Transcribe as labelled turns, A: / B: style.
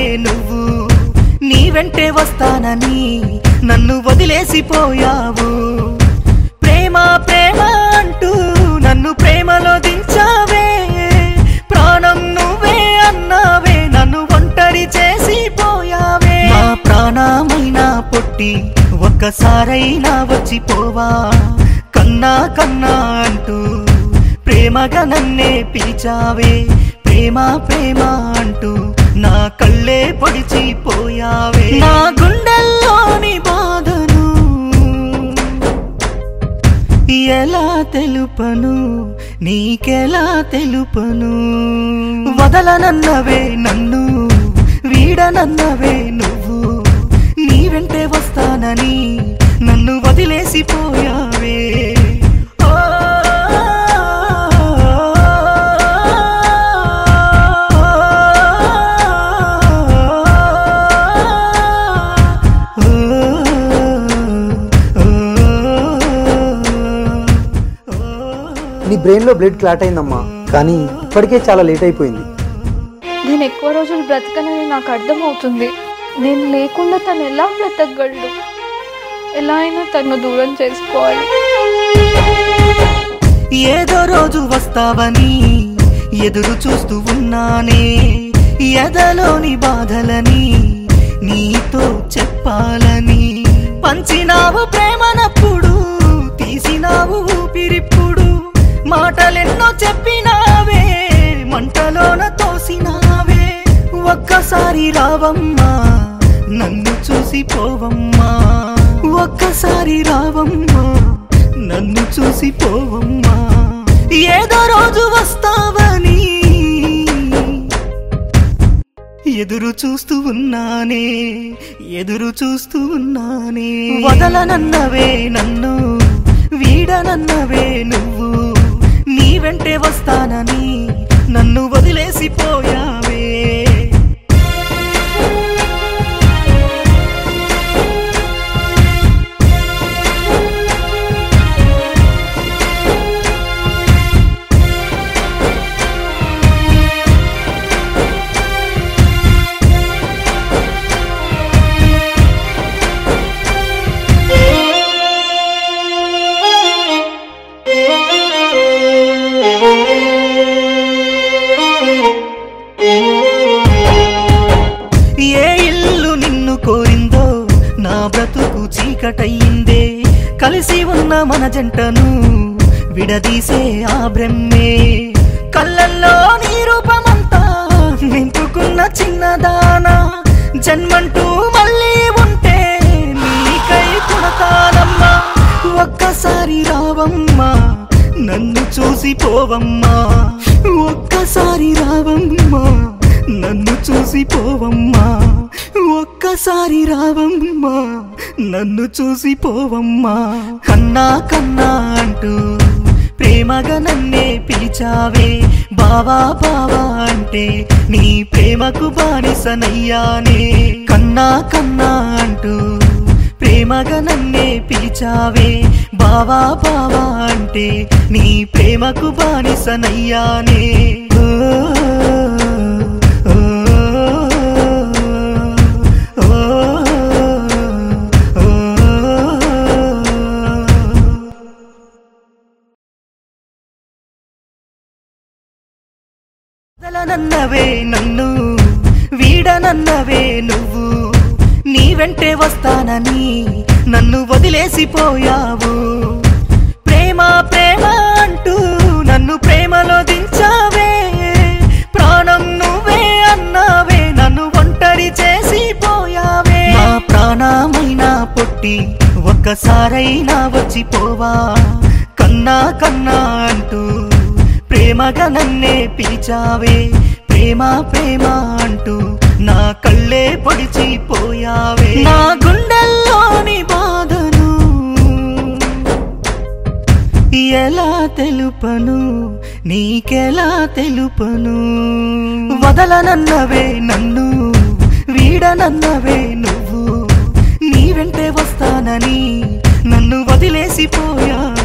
A: నువ్వు నీ వెంటే వస్తానని నన్ను వదిలేసిపోయావు ప్రేమ ప్రేమ అంటూ నన్ను ప్రేమలో దించావే ప్రాణం నువ్వే అన్నావే నన్ను ఒంటరి చేసి పోయావే నా ప్రాణమైనా పొట్టి ఒక్కసారైనా వచ్చిపోవా కన్నా కన్నా అంటూ ప్రేమగా నన్నే పిలిచావే ప్రేమ ప్రేమ అంటూ నా కళ్ళే పొడిచిపోయావే నా గుండెల్లోని బాధను ఎలా తెలుపను నీకెలా తెలుపను వదలనన్నవే నన్ను వీడనన్నవే నువ్వు నీ వెంటే వస్తానని నన్ను వదిలేసిపోయావే ఓ,
B: నీ బ్రెయిన్లో బ్లడ్ క్లాట్ అయిందమ్మా కానీ ఇప్పటికే చాలా లేట్ అయిపోయింది
C: నేను ఎక్కువ రోజులు బ్రతకనని నాకు అర్థమవుతుంది నేను లేకుండా తను ఎలా బ్రతకగలడు ఎలా అయినా తను దూరం చేసుకోవాలి
A: ఏదో రోజు వస్తావని ఎదురు చూస్తూ ఉన్నానే ఎదలోని బాధలని నీతో చెప్పాలని పంచినావు ప్రేమనప్పుడు తీసినావు ఊపిరిప్పుడు మాటలెన్నో చెప్పినావే మంటలోన తోసినావే ఒక్కసారి రావమ్మా నన్ను చూసి పోవమ్మా ఒక్కసారి రావమ్మా నన్ను చూసి పోవమ్మా ఏదో రోజు వస్తావని ఎదురు చూస్తూ ఉన్నానే ఎదురు చూస్తూ ఉన్నానే వదలనన్నవే నన్ను వీడనన్నవే నువ్వు నీ వెంటే వస్తానని నన్ను వదిలేసిపోయావే ఏ ఇల్లు నిన్ను కోరిందో నా బ్రతుకు చీకటయ్యిందే కలిసి ఉన్న మన జంటను విడదీసే ఆ బ్రహ్మే కళ్ళల్లో నీ రూపమంతా నింపుకున్న చిన్నదానా జన్మంటూ మళ్ళీ ఉంటే నీకై పుడతానమ్మా ఒక్కసారి రావమ్మా నన్ను చూసి పోవమ్మా ఒక్కసారి రావమ్మా నన్ను చూసి పోవమ్మా ఒక్కసారి రావమ్మా నన్ను చూసి పోవమ్మా కన్నా కన్నా అంటూ ప్రేమగా నన్నే పిలిచావే బావా బావా అంటే నీ ప్రేమకు బానిసనయ్యానే కన్నా కన్నా అంటూ ప్రేమగా నన్నే పిలిచావే బావా బావా అంటే నీ ప్రేమకు బానిసనయ్యానే ఓ, ఓ, ఓ, ఓ, ఓ. వదలనన్నవే నన్ను వీడనన్నవే నువ్వు నీ వెంటే వస్తానని నన్ను వదిలేసిపోయావు ప్రేమ ప్రేమ అంటూ నన్ను ప్రేమలో దించావే ప్రాణం నువ్వే అన్నావే నన్ను ఒంటరి చేసి పోయావే నా ప్రాణమైనా పొట్టి ఒక్కసారైనా వచ్చిపోవా కన్నా కన్నా అంటూ ప్రేమగా నన్నే పిలిచావే ప్రేమ ప్రేమ అంటూ నా కళ్ళే పొడిచిపోయావే నా గుండెల్లోని బాధను ఎలా తెలుపను నీకెలా తెలుపను వదలనన్నవే నన్ను వీడనన్నవే నువ్వు నీ వెంటే వస్తానని నన్ను వదిలేసిపోయా